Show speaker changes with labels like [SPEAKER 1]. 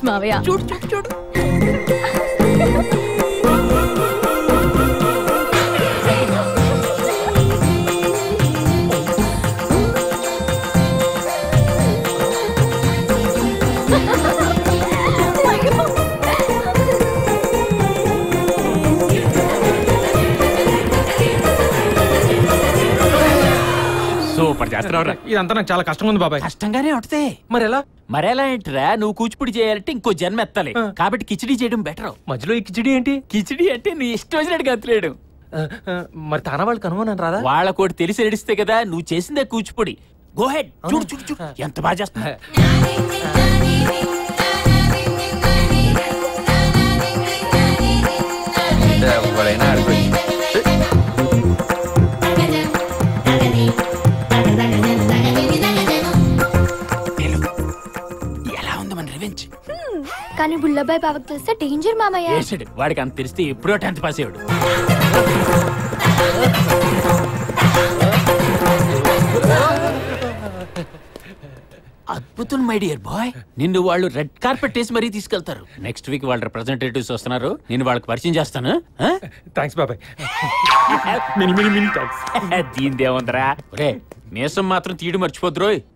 [SPEAKER 1] Rich మావయ్య
[SPEAKER 2] చూడు చూడు చూడు
[SPEAKER 3] సూపర్ చేస్తున్నావురా
[SPEAKER 4] ఇదంతా నాకు చాలా కష్టంగా ఉంది బాబాయ్
[SPEAKER 2] కష్టంగానే ఉంటది
[SPEAKER 4] మరి ఎలా
[SPEAKER 2] మరెలా ఏంట్రా నువ్వు కూచిపూడి చేయాలంటే ఇంకో జన్మ ఎత్తాలి
[SPEAKER 4] ఆ.
[SPEAKER 2] కాబట్టి కిచిడి చేయడం బెటర్
[SPEAKER 4] మధ్యలో ఈ కిచిడి ఏంటి
[SPEAKER 2] కిచిడి అంటే నీ ఇష్టం వచ్చినట్టు గంతులేడు
[SPEAKER 4] ఆ, ఆ, మరి తానా వాళ్ళు కనుగొన్నాను రాదా
[SPEAKER 2] వాళ్ళ కోటి తెలిసి ఏడిస్తే కదా నువ్వు చేసిందే కూచిపూడి గో హెడ్ చూడు చూడు చూడు ఎంత బాగా చేస్తున్నా
[SPEAKER 5] ఎవరైనా ఆడుకోవచ్చు
[SPEAKER 2] ఎలా ఉంది మన రివెంజ్
[SPEAKER 6] కానీ బుల్లబాయ్ బావకు తెలిస్తే డేంజర్ మామయ్య
[SPEAKER 2] వేసాడు వాడికి అంత తెలిస్తే ఎప్పుడో టెన్త్ పాస్ అయ్యాడు అద్భుతం మై డియర్ బాయ్ నిన్ను వాళ్ళు రెడ్ కార్పెట్ వేసి మరీ తీసుకెళ్తారు నెక్స్ట్ వీక్ వాళ్ళ రిప్రజెంటేటివ్స్ వస్తున్నారు నేను వాళ్ళకి పరిచయం చేస్తాను ఆ?
[SPEAKER 4] థ్యాంక్స్ బాబాయ్ మినీ మినీ మినీ థ్యాంక్స్
[SPEAKER 2] దీనిదేముందరా రే మీసం మాత్రం తీయడం మర్చిపోద్రోయ్